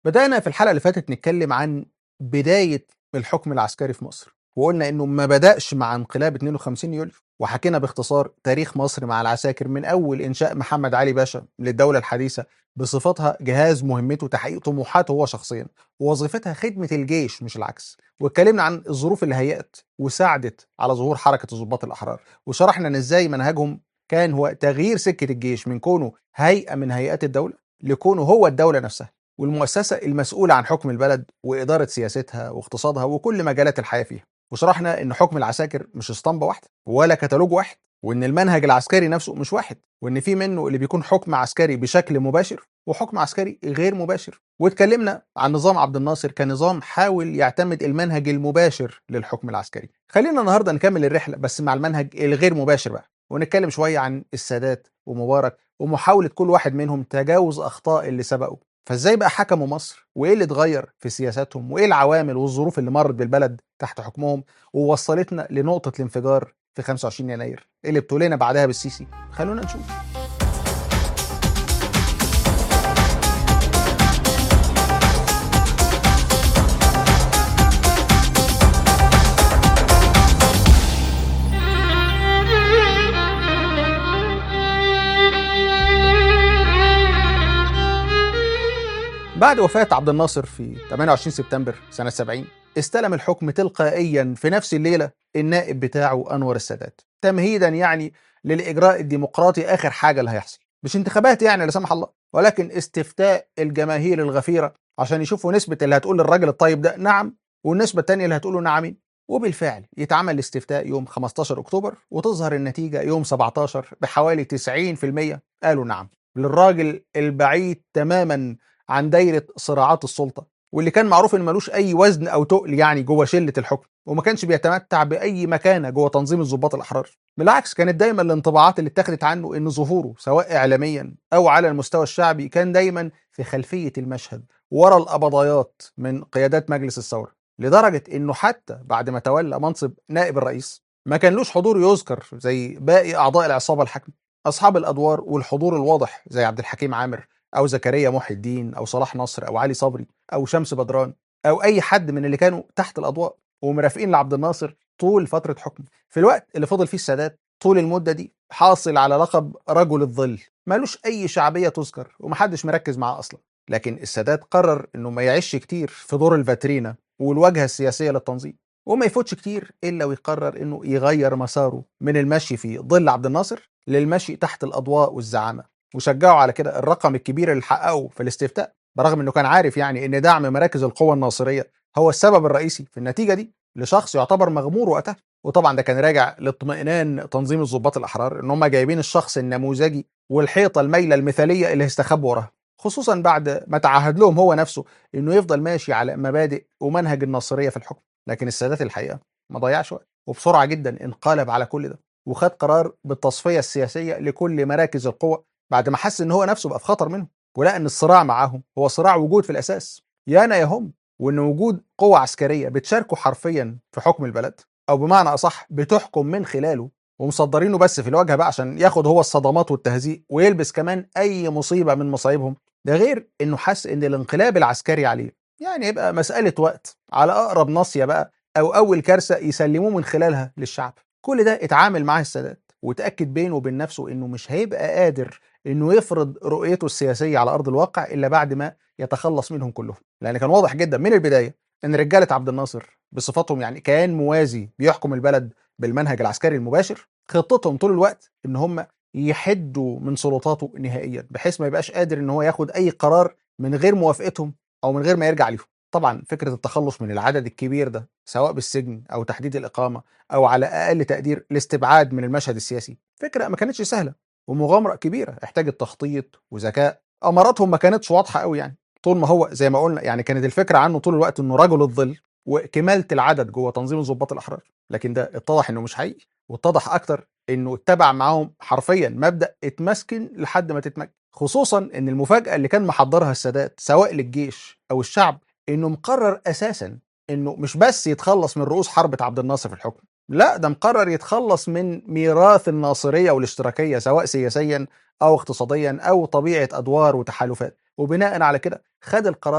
بدأنا في الحلقة اللي فاتت نتكلم عن بداية الحكم العسكري في مصر وقلنا انه ما بدأش مع انقلاب 52 يوليو وحكينا باختصار تاريخ مصر مع العساكر من اول انشاء محمد علي باشا للدولة الحديثة بصفتها جهاز مهمته تحقيق طموحاته هو شخصيا ووظيفتها خدمة الجيش مش العكس واتكلمنا عن الظروف اللي هيأت وساعدت على ظهور حركة الضباط الأحرار وشرحنا ان ازاي منهجهم كان هو تغيير سكة الجيش من كونه هيئة من هيئات الدولة لكونه هو الدولة نفسها والمؤسسة المسؤولة عن حكم البلد وإدارة سياستها واقتصادها وكل مجالات الحياة فيها وشرحنا إن حكم العساكر مش اسطمبة واحدة ولا كتالوج واحد وإن المنهج العسكري نفسه مش واحد وإن في منه اللي بيكون حكم عسكري بشكل مباشر وحكم عسكري غير مباشر واتكلمنا عن نظام عبد الناصر كنظام حاول يعتمد المنهج المباشر للحكم العسكري خلينا النهارده نكمل الرحلة بس مع المنهج الغير مباشر بقى ونتكلم شوية عن السادات ومبارك ومحاولة كل واحد منهم تجاوز أخطاء اللي سبقوا فازاي بقى حكموا مصر وايه اللي اتغير في سياساتهم وايه العوامل والظروف اللي مرت بالبلد تحت حكمهم ووصلتنا لنقطة الانفجار في 25 يناير اللي ابتلينا بعدها بالسيسي خلونا نشوف بعد وفاة عبد الناصر في 28 سبتمبر سنة 70 استلم الحكم تلقائيا في نفس الليلة النائب بتاعه أنور السادات تمهيدا يعني للإجراء الديمقراطي آخر حاجة اللي هيحصل مش انتخابات يعني لا سمح الله ولكن استفتاء الجماهير الغفيرة عشان يشوفوا نسبة اللي هتقول للراجل الطيب ده نعم والنسبة التانية اللي هتقوله نعمين وبالفعل يتعمل الاستفتاء يوم 15 أكتوبر وتظهر النتيجة يوم 17 بحوالي 90% قالوا نعم للراجل البعيد تماما عن دايره صراعات السلطه واللي كان معروف ان ملوش اي وزن او تقل يعني جوه شله الحكم وما كانش بيتمتع باي مكانه جوه تنظيم الضباط الاحرار بالعكس كانت دايما الانطباعات اللي اتخذت عنه ان ظهوره سواء اعلاميا او على المستوى الشعبي كان دايما في خلفيه المشهد ورا القبضايات من قيادات مجلس الثوره لدرجه انه حتى بعد ما تولى منصب نائب الرئيس ما كان لوش حضور يذكر زي باقي اعضاء العصابه الحاكمه اصحاب الادوار والحضور الواضح زي عبد الحكيم عامر او زكريا محي الدين او صلاح نصر او علي صبري او شمس بدران او اي حد من اللي كانوا تحت الاضواء ومرافقين لعبد الناصر طول فتره حكمه في الوقت اللي فضل فيه السادات طول المده دي حاصل على لقب رجل الظل مالوش اي شعبيه تذكر ومحدش مركز معاه اصلا لكن السادات قرر انه ما يعيش كتير في دور الفاترينا والواجهه السياسيه للتنظيم وما يفوتش كتير الا ويقرر انه يغير مساره من المشي في ظل عبد الناصر للمشي تحت الاضواء والزعامه وشجعوا على كده الرقم الكبير اللي حققه في الاستفتاء برغم انه كان عارف يعني ان دعم مراكز القوى الناصريه هو السبب الرئيسي في النتيجه دي لشخص يعتبر مغمور وقتها وطبعا ده كان راجع لاطمئنان تنظيم الضباط الاحرار ان هم جايبين الشخص النموذجي والحيطه المايله المثاليه اللي هيستخبوا وراها خصوصا بعد ما تعهد لهم هو نفسه انه يفضل ماشي على مبادئ ومنهج الناصريه في الحكم لكن السادات الحقيقه ما ضيعش وقت وبسرعه جدا انقلب على كل ده وخد قرار بالتصفيه السياسيه لكل مراكز القوى بعد ما حس ان هو نفسه بقى في خطر منهم ولقى ان الصراع معاهم هو صراع وجود في الاساس يا انا يا هم وان وجود قوة عسكرية بتشاركه حرفيا في حكم البلد او بمعنى اصح بتحكم من خلاله ومصدرينه بس في الواجهة بقى عشان ياخد هو الصدمات والتهزيء ويلبس كمان اي مصيبة من مصايبهم ده غير انه حس ان الانقلاب العسكري عليه يعني يبقى مسألة وقت على اقرب ناصية بقى او اول كارثة يسلموه من خلالها للشعب كل ده اتعامل معاه السادات وتأكد بينه وبين نفسه انه مش هيبقى قادر انه يفرض رؤيته السياسيه على ارض الواقع الا بعد ما يتخلص منهم كلهم لان كان واضح جدا من البدايه ان رجاله عبد الناصر بصفتهم يعني كيان موازي بيحكم البلد بالمنهج العسكري المباشر خطتهم طول الوقت ان هم يحدوا من سلطاته نهائيا بحيث ما يبقاش قادر ان هو ياخد اي قرار من غير موافقتهم او من غير ما يرجع ليهم طبعا فكره التخلص من العدد الكبير ده سواء بالسجن او تحديد الاقامه او على اقل تقدير الاستبعاد من المشهد السياسي فكره ما كانتش سهله ومغامره كبيره احتاجت تخطيط وذكاء اماراتهم ما كانتش واضحه قوي يعني طول ما هو زي ما قلنا يعني كانت الفكره عنه طول الوقت انه رجل الظل وكماله العدد جوه تنظيم الضباط الاحرار لكن ده اتضح انه مش حقيقي واتضح اكتر انه اتبع معاهم حرفيا مبدا اتمسكن لحد ما تتمكن خصوصا ان المفاجاه اللي كان محضرها السادات سواء للجيش او الشعب انه مقرر اساسا انه مش بس يتخلص من رؤوس حربة عبد الناصر في الحكم لا ده مقرر يتخلص من ميراث الناصرية والاشتراكية سواء سياسيا أو اقتصاديا أو طبيعة أدوار وتحالفات وبناء على كده خد القرار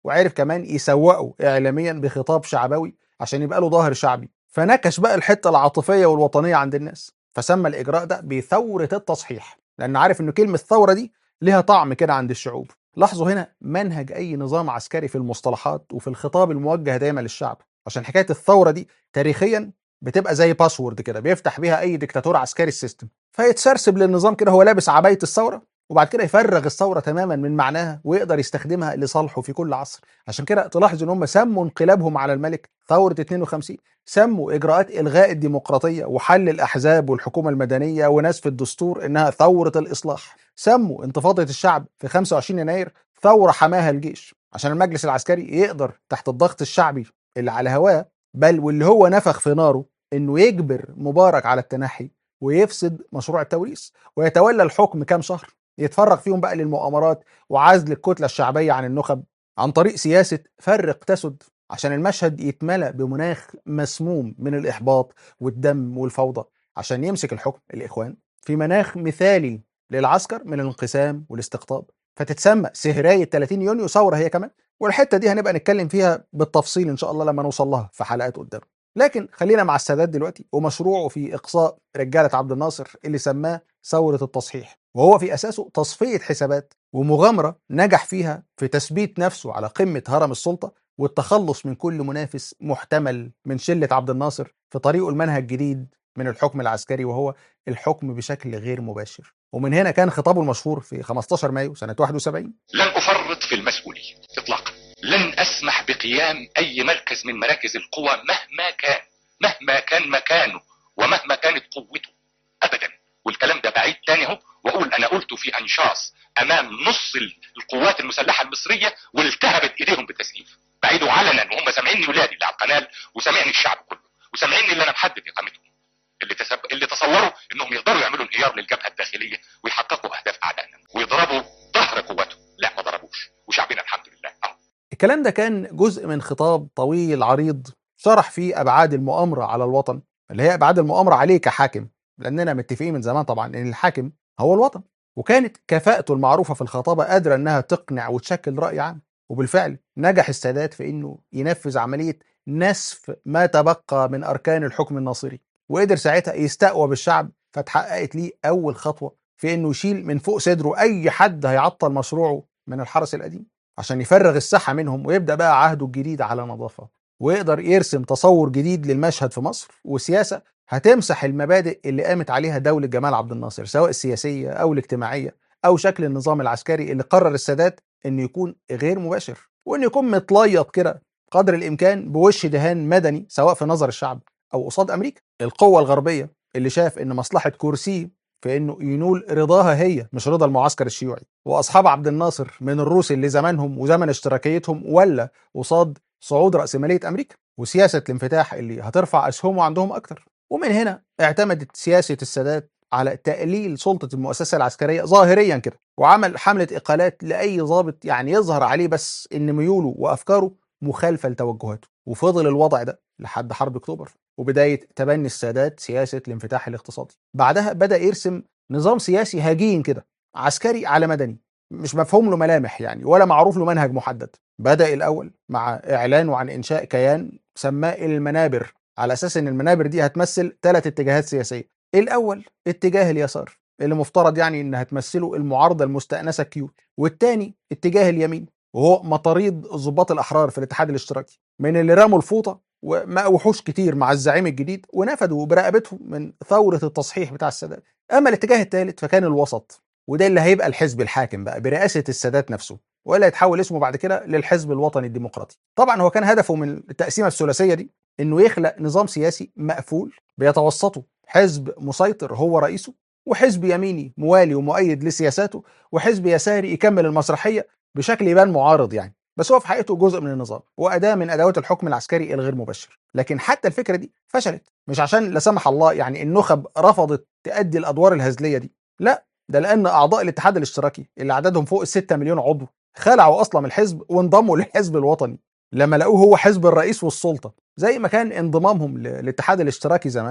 وعرف كمان يسوقه اعلاميا بخطاب شعبوي عشان يبقى له ظهر شعبي فنكش بقى الحته العاطفيه والوطنيه عند الناس فسمى الاجراء ده بثوره التصحيح لان عارف ان كلمه ثوره دي ليها طعم كده عند الشعوب لاحظوا هنا منهج اي نظام عسكري في المصطلحات وفي الخطاب الموجه دايما للشعب عشان حكايه الثوره دي تاريخيا بتبقى زي باسورد كده بيفتح بيها اي ديكتاتور عسكري السيستم فيتسرسب للنظام كده هو لابس عبايه الثوره وبعد كده يفرغ الثوره تماما من معناها ويقدر يستخدمها لصالحه في كل عصر عشان كده تلاحظ ان هم سموا انقلابهم على الملك ثوره 52 سموا اجراءات الغاء الديمقراطيه وحل الاحزاب والحكومه المدنيه ونسف الدستور انها ثوره الاصلاح سموا انتفاضه الشعب في 25 يناير ثوره حماها الجيش عشان المجلس العسكري يقدر تحت الضغط الشعبي اللي على هواه بل واللي هو نفخ في ناره انه يجبر مبارك على التنحي ويفسد مشروع التوريث ويتولى الحكم كام شهر يتفرغ فيهم بقى للمؤامرات وعزل الكتله الشعبيه عن النخب عن طريق سياسه فرق تسد عشان المشهد يتملى بمناخ مسموم من الاحباط والدم والفوضى عشان يمسك الحكم الاخوان في مناخ مثالي للعسكر من الانقسام والاستقطاب فتتسمى سهرايه 30 يونيو ثوره هي كمان والحته دي هنبقى نتكلم فيها بالتفصيل ان شاء الله لما نوصل لها في حلقات قدام لكن خلينا مع السادات دلوقتي ومشروعه في اقصاء رجاله عبد الناصر اللي سماه ثوره التصحيح وهو في اساسه تصفيه حسابات ومغامره نجح فيها في تثبيت نفسه على قمه هرم السلطه والتخلص من كل منافس محتمل من شله عبد الناصر في طريقه المنهج الجديد من الحكم العسكري وهو الحكم بشكل غير مباشر ومن هنا كان خطابه المشهور في 15 مايو سنه 71 لن افرط في المسؤوليه اطلاقا لن اسمح بقيام اي مركز من مراكز القوى مهما كان مهما كان مكانه ومهما كانت قوته ابدا والكلام ده بعيد تاني اهو واقول انا قلت في انشاص امام نص القوات المسلحه المصريه والتهبت ايديهم بالتسليف بعيدوا علنا وهم سامعيني ولادي اللي على القناه وسامعني الشعب كله وسامعيني اللي انا محدد اقامتهم اللي تسب... اللي تصوروا انهم يقدروا يعملوا انهيار للجبهه الداخليه ويحققوا اهداف اعدائنا ويضربوا ظهر قوته لا ما ضربوش وشعبنا الحمد لله أهو. الكلام ده كان جزء من خطاب طويل عريض شرح فيه ابعاد المؤامره على الوطن اللي هي ابعاد المؤامره عليه كحاكم لاننا متفقين من زمان طبعا ان الحاكم هو الوطن وكانت كفاءته المعروفه في الخطابه قادره انها تقنع وتشكل راي عام وبالفعل نجح السادات في انه ينفذ عمليه نسف ما تبقى من اركان الحكم الناصري وقدر ساعتها يستقوى بالشعب فاتحققت ليه اول خطوه في انه يشيل من فوق صدره اي حد هيعطل مشروعه من الحرس القديم عشان يفرغ الساحه منهم ويبدا بقى عهده الجديد على نظافه ويقدر يرسم تصور جديد للمشهد في مصر وسياسه هتمسح المبادئ اللي قامت عليها دوله جمال عبد الناصر سواء السياسيه او الاجتماعيه او شكل النظام العسكري اللي قرر السادات انه يكون غير مباشر وانه يكون متليط كده قدر الامكان بوش دهان مدني سواء في نظر الشعب او قصاد امريكا القوه الغربيه اللي شاف ان مصلحه كرسيه في انه ينول رضاها هي مش رضا المعسكر الشيوعي واصحاب عبد الناصر من الروس اللي زمانهم وزمن اشتراكيتهم ولا قصاد صعود راسماليه امريكا وسياسه الانفتاح اللي هترفع اسهمه عندهم اكتر ومن هنا اعتمدت سياسه السادات على تقليل سلطه المؤسسه العسكريه ظاهريا كده وعمل حمله اقالات لاي ضابط يعني يظهر عليه بس ان ميوله وافكاره مخالفه لتوجهاته وفضل الوضع ده لحد حرب اكتوبر وبدايه تبني السادات سياسه الانفتاح الاقتصادي بعدها بدا يرسم نظام سياسي هجين كده عسكري على مدني مش مفهوم له ملامح يعني ولا معروف له منهج محدد بدا الاول مع اعلانه عن انشاء كيان سماه المنابر على اساس ان المنابر دي هتمثل ثلاث اتجاهات سياسيه الاول اتجاه اليسار اللي مفترض يعني انها تمثله المعارضه المستانسه كيو والثاني اتجاه اليمين وهو مطاريد ضباط الاحرار في الاتحاد الاشتراكي من اللي رموا الفوطه وما وحوش كتير مع الزعيم الجديد ونفدوا برقبتهم من ثوره التصحيح بتاع السادات اما الاتجاه الثالث فكان الوسط وده اللي هيبقى الحزب الحاكم بقى برئاسه السادات نفسه ولا يتحول اسمه بعد كده للحزب الوطني الديمقراطي طبعا هو كان هدفه من التقسيمه الثلاثيه دي انه يخلق نظام سياسي مقفول بيتوسطه حزب مسيطر هو رئيسه وحزب يميني موالي ومؤيد لسياساته وحزب يساري يكمل المسرحيه بشكل يبان معارض يعني بس هو في حقيقته جزء من النظام واداه من ادوات الحكم العسكري الغير مباشر لكن حتى الفكره دي فشلت مش عشان لا سمح الله يعني النخب رفضت تأدي الادوار الهزليه دي لا ده لان اعضاء الاتحاد الاشتراكي اللي عددهم فوق ال 6 مليون عضو خلعوا اصلا من الحزب وانضموا للحزب الوطني لما لقوه هو حزب الرئيس والسلطه زي ما كان انضمامهم للاتحاد الاشتراكي زمان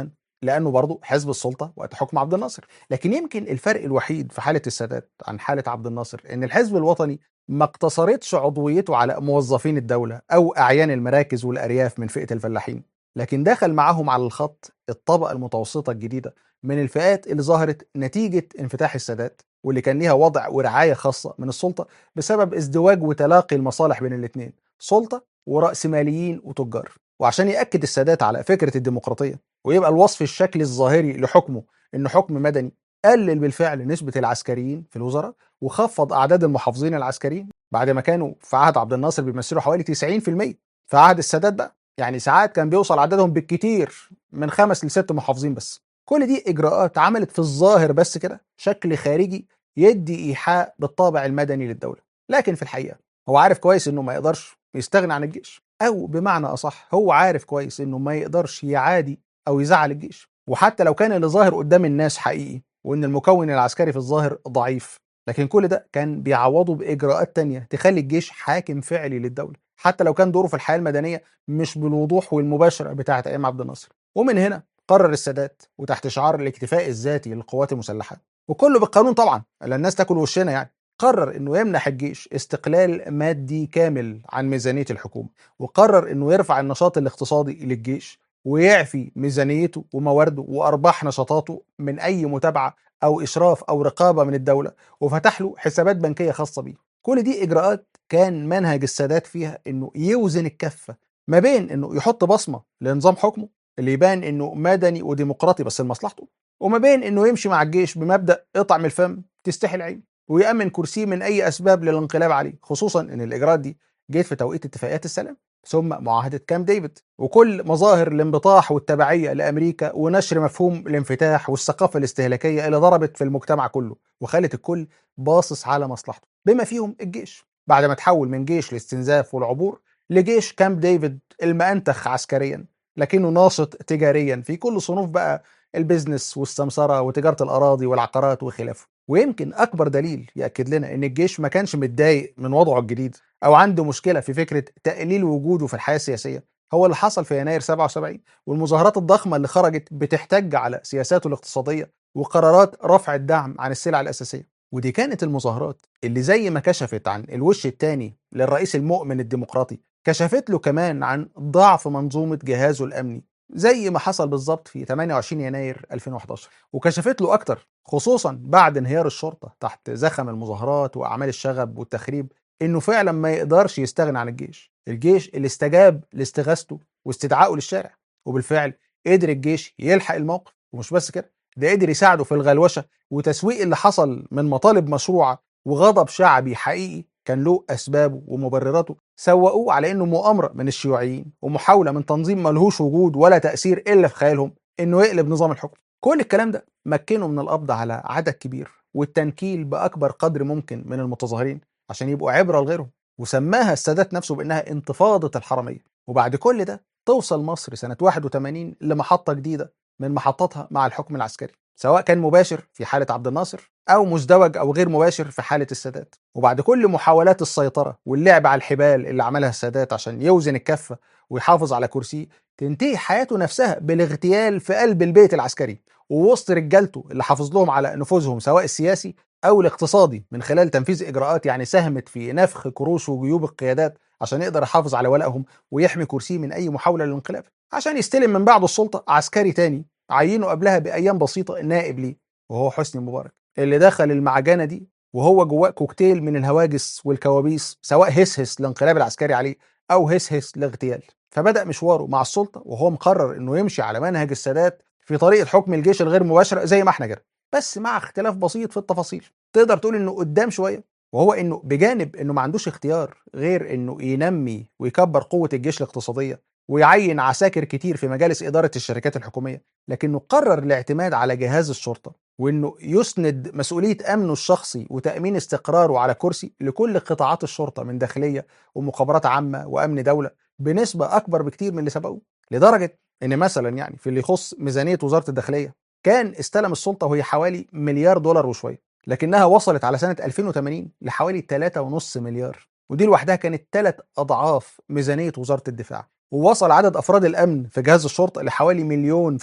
لانه برضه حزب السلطه وقت حكم عبد الناصر لكن يمكن الفرق الوحيد في حاله السادات عن حاله عبد الناصر ان الحزب الوطني ما اقتصرتش عضويته على موظفين الدوله او اعيان المراكز والارياف من فئه الفلاحين لكن دخل معاهم على الخط الطبقه المتوسطه الجديده من الفئات اللي ظهرت نتيجه انفتاح السادات واللي كان ليها وضع ورعايه خاصه من السلطه بسبب ازدواج وتلاقي المصالح بين الاثنين سلطه وراسماليين وتجار وعشان ياكد السادات على فكره الديمقراطيه ويبقى الوصف الشكلي الظاهري لحكمه انه حكم مدني قلل بالفعل نسبه العسكريين في الوزراء وخفض اعداد المحافظين العسكريين بعد ما كانوا في عهد عبد الناصر بيمثلوا حوالي 90% في عهد السادات بقى يعني ساعات كان بيوصل عددهم بالكتير من خمس لست محافظين بس كل دي اجراءات عملت في الظاهر بس كده شكل خارجي يدي ايحاء بالطابع المدني للدوله لكن في الحقيقه هو عارف كويس انه ما يقدرش يستغنى عن الجيش او بمعنى اصح هو عارف كويس انه ما يقدرش يعادي او يزعل الجيش وحتى لو كان اللي ظاهر قدام الناس حقيقي وان المكون العسكري في الظاهر ضعيف لكن كل ده كان بيعوضه باجراءات تانية تخلي الجيش حاكم فعلي للدوله حتى لو كان دوره في الحياه المدنيه مش بالوضوح والمباشره بتاعه ايام عبد الناصر ومن هنا قرر السادات وتحت شعار الاكتفاء الذاتي للقوات المسلحه وكله بالقانون طبعا الا الناس تاكل وشنا يعني قرر انه يمنح الجيش استقلال مادي كامل عن ميزانيه الحكومه وقرر انه يرفع النشاط الاقتصادي للجيش ويعفي ميزانيته وموارده وارباح نشاطاته من اي متابعه او اشراف او رقابه من الدوله وفتح له حسابات بنكيه خاصه بيه كل دي اجراءات كان منهج السادات فيها انه يوزن الكفه ما بين انه يحط بصمه لنظام حكمه اللي يبان انه مدني وديمقراطي بس لمصلحته وما بين انه يمشي مع الجيش بمبدا اطعم الفم تستحي العين ويامن كرسيه من اي اسباب للانقلاب عليه خصوصا ان الاجراءات دي جت في توقيت اتفاقيات السلام ثم معاهده كام ديفيد وكل مظاهر الانبطاح والتبعيه لامريكا ونشر مفهوم الانفتاح والثقافه الاستهلاكيه اللي ضربت في المجتمع كله وخلت الكل باصص على مصلحته بما فيهم الجيش بعد ما تحول من جيش الاستنزاف والعبور لجيش كامب ديفيد المأنتخ عسكريا لكنه ناشط تجاريا في كل صنوف بقى البيزنس والسمسره وتجاره الاراضي والعقارات وخلافه ويمكن اكبر دليل ياكد لنا ان الجيش ما كانش متضايق من وضعه الجديد او عنده مشكله في فكره تقليل وجوده في الحياه السياسيه هو اللي حصل في يناير 77 والمظاهرات الضخمه اللي خرجت بتحتج على سياساته الاقتصاديه وقرارات رفع الدعم عن السلع الاساسيه ودي كانت المظاهرات اللي زي ما كشفت عن الوش الثاني للرئيس المؤمن الديمقراطي كشفت له كمان عن ضعف منظومه جهازه الامني زي ما حصل بالظبط في 28 يناير 2011 وكشفت له اكتر خصوصا بعد انهيار الشرطه تحت زخم المظاهرات واعمال الشغب والتخريب انه فعلا ما يقدرش يستغنى عن الجيش الجيش اللي استجاب لاستغاثته واستدعائه للشارع وبالفعل قدر الجيش يلحق الموقف ومش بس كده ده قدر يساعده في الغلوشه وتسويق اللي حصل من مطالب مشروعه وغضب شعبي حقيقي كان له اسبابه ومبرراته سوقوه على انه مؤامره من الشيوعيين ومحاوله من تنظيم ملهوش وجود ولا تاثير الا في خيالهم انه يقلب نظام الحكم كل الكلام ده مكنه من القبض على عدد كبير والتنكيل باكبر قدر ممكن من المتظاهرين عشان يبقوا عبره لغيرهم وسماها السادات نفسه بانها انتفاضه الحراميه وبعد كل ده توصل مصر سنه 81 لمحطه جديده من محطاتها مع الحكم العسكري سواء كان مباشر في حالة عبد الناصر أو مزدوج أو غير مباشر في حالة السادات وبعد كل محاولات السيطرة واللعب على الحبال اللي عملها السادات عشان يوزن الكفة ويحافظ على كرسيه تنتهي حياته نفسها بالاغتيال في قلب البيت العسكري ووسط رجالته اللي حافظ لهم على نفوذهم سواء السياسي أو الاقتصادي من خلال تنفيذ إجراءات يعني ساهمت في نفخ كروش وجيوب القيادات عشان يقدر يحافظ على ولائهم ويحمي كرسيه من أي محاولة للانقلاب عشان يستلم من بعده السلطة عسكري تاني عينه قبلها بايام بسيطه نائب ليه وهو حسني مبارك اللي دخل المعجنه دي وهو جواه كوكتيل من الهواجس والكوابيس سواء هسهس الانقلاب العسكري عليه او هسهس الاغتيال فبدا مشواره مع السلطه وهو مقرر انه يمشي على منهج السادات في طريقه حكم الجيش الغير مباشره زي ما احنا كده بس مع اختلاف بسيط في التفاصيل تقدر تقول انه قدام شويه وهو انه بجانب انه ما عندوش اختيار غير انه ينمي ويكبر قوه الجيش الاقتصاديه ويعين عساكر كتير في مجالس إدارة الشركات الحكومية لكنه قرر الاعتماد على جهاز الشرطة وانه يسند مسؤوليه امنه الشخصي وتامين استقراره على كرسي لكل قطاعات الشرطه من داخليه ومخابرات عامه وامن دوله بنسبه اكبر بكتير من اللي سبقوه لدرجه ان مثلا يعني في اللي يخص ميزانيه وزاره الداخليه كان استلم السلطه وهي حوالي مليار دولار وشويه لكنها وصلت على سنه 2080 لحوالي 3.5 مليار ودي لوحدها كانت ثلاث اضعاف ميزانيه وزاره الدفاع ووصل عدد افراد الامن في جهاز الشرطه لحوالي مليون فرد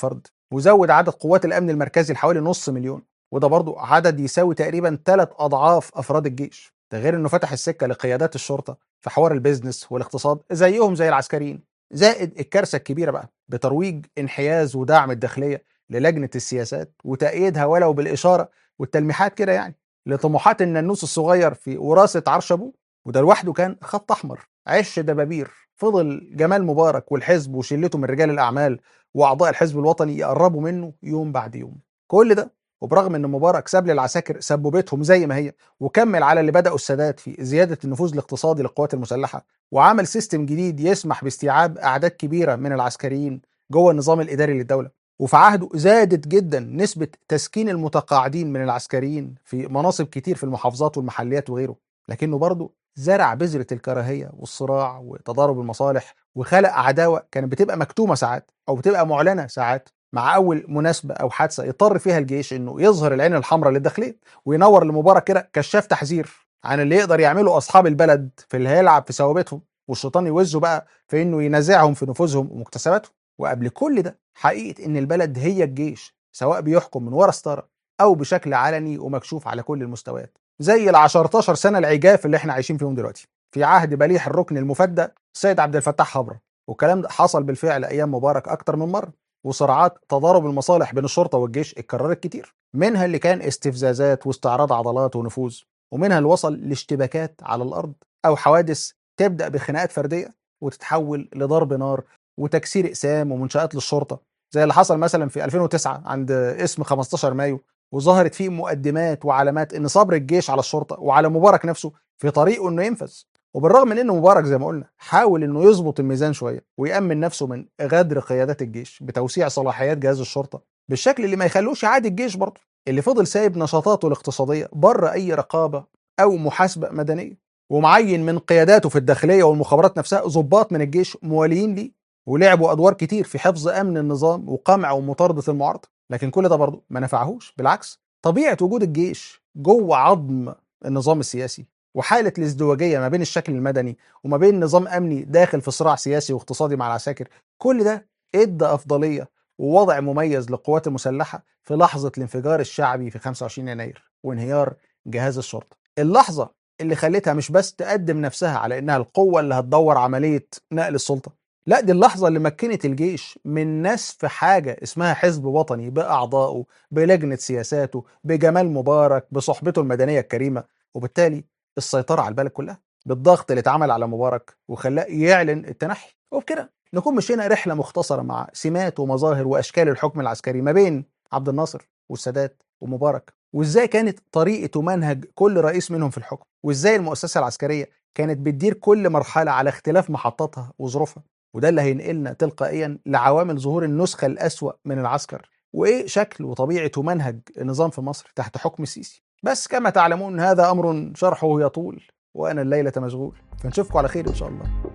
وزود عدد قوات الامن المركزي لحوالي نص مليون وده برضه عدد يساوي تقريبا ثلاث اضعاف افراد الجيش ده غير انه فتح السكه لقيادات الشرطه في حوار البيزنس والاقتصاد زيهم زي العسكريين زائد الكارثه الكبيره بقى بترويج انحياز ودعم الداخليه للجنه السياسات وتأييدها ولو بالاشاره والتلميحات كده يعني لطموحات النانوس الصغير في وراثه عرش ابوه وده لوحده كان خط احمر عش دبابير فضل جمال مبارك والحزب وشلته من رجال الاعمال واعضاء الحزب الوطني يقربوا منه يوم بعد يوم كل ده وبرغم ان مبارك ساب للعساكر سبوبتهم زي ما هي وكمل على اللي بدأوا السادات في زيادة النفوذ الاقتصادي للقوات المسلحة وعمل سيستم جديد يسمح باستيعاب أعداد كبيرة من العسكريين جوه النظام الإداري للدولة وفي عهده زادت جدا نسبة تسكين المتقاعدين من العسكريين في مناصب كتير في المحافظات والمحليات وغيره لكنه برضه زرع بذرة الكراهية والصراع وتضارب المصالح وخلق عداوة كانت بتبقى مكتومة ساعات أو بتبقى معلنة ساعات مع أول مناسبة أو حادثة يضطر فيها الجيش إنه يظهر العين الحمراء للداخلية وينور لمبارك كده كشاف تحذير عن اللي يقدر يعمله أصحاب البلد في اللي هيلعب في ثوابتهم والشيطان يوزه بقى في إنه ينازعهم في نفوذهم ومكتسباتهم وقبل كل ده حقيقة إن البلد هي الجيش سواء بيحكم من ورا ستارة أو بشكل علني ومكشوف على كل المستويات زي ال 10 سنة العجاف اللي احنا عايشين فيهم دلوقتي في عهد بليح الركن المفدى السيد عبد الفتاح خبره والكلام ده حصل بالفعل ايام مبارك اكتر من مره وصراعات تضارب المصالح بين الشرطه والجيش اتكررت كتير منها اللي كان استفزازات واستعراض عضلات ونفوذ ومنها اللي وصل لاشتباكات على الارض او حوادث تبدا بخناقات فرديه وتتحول لضرب نار وتكسير اقسام ومنشات للشرطه زي اللي حصل مثلا في 2009 عند اسم 15 مايو وظهرت فيه مقدمات وعلامات ان صبر الجيش على الشرطه وعلى مبارك نفسه في طريقه انه ينفذ وبالرغم من انه مبارك زي ما قلنا حاول انه يظبط الميزان شويه ويامن نفسه من غدر قيادات الجيش بتوسيع صلاحيات جهاز الشرطه بالشكل اللي ما يخلوش عادي الجيش برضه اللي فضل سايب نشاطاته الاقتصاديه بره اي رقابه او محاسبه مدنيه ومعين من قياداته في الداخليه والمخابرات نفسها ضباط من الجيش مواليين ليه ولعبوا ادوار كتير في حفظ امن النظام وقمع ومطارده المعارضه لكن كل ده برضه ما نفعهوش بالعكس طبيعه وجود الجيش جوه عظم النظام السياسي وحاله الازدواجيه ما بين الشكل المدني وما بين نظام امني داخل في صراع سياسي واقتصادي مع العساكر كل ده ادى افضليه ووضع مميز للقوات المسلحه في لحظه الانفجار الشعبي في 25 يناير وانهيار جهاز الشرطه اللحظه اللي خلتها مش بس تقدم نفسها على انها القوه اللي هتدور عمليه نقل السلطه لا دي اللحظة اللي مكنت الجيش من نسف حاجة اسمها حزب وطني بأعضائه بلجنة سياساته بجمال مبارك بصحبته المدنية الكريمة وبالتالي السيطرة على البلد كلها بالضغط اللي اتعمل على مبارك وخلاه يعلن التنحي وبكده نكون مشينا رحلة مختصرة مع سمات ومظاهر وأشكال الحكم العسكري ما بين عبد الناصر والسادات ومبارك وازاي كانت طريقة ومنهج كل رئيس منهم في الحكم وازاي المؤسسة العسكرية كانت بتدير كل مرحلة على اختلاف محطاتها وظروفها وده اللي هينقلنا تلقائيا لعوامل ظهور النسخة الأسوأ من العسكر وإيه شكل وطبيعة ومنهج النظام في مصر تحت حكم السيسي بس كما تعلمون هذا أمر شرحه يطول وأنا الليلة مشغول فنشوفكم على خير إن شاء الله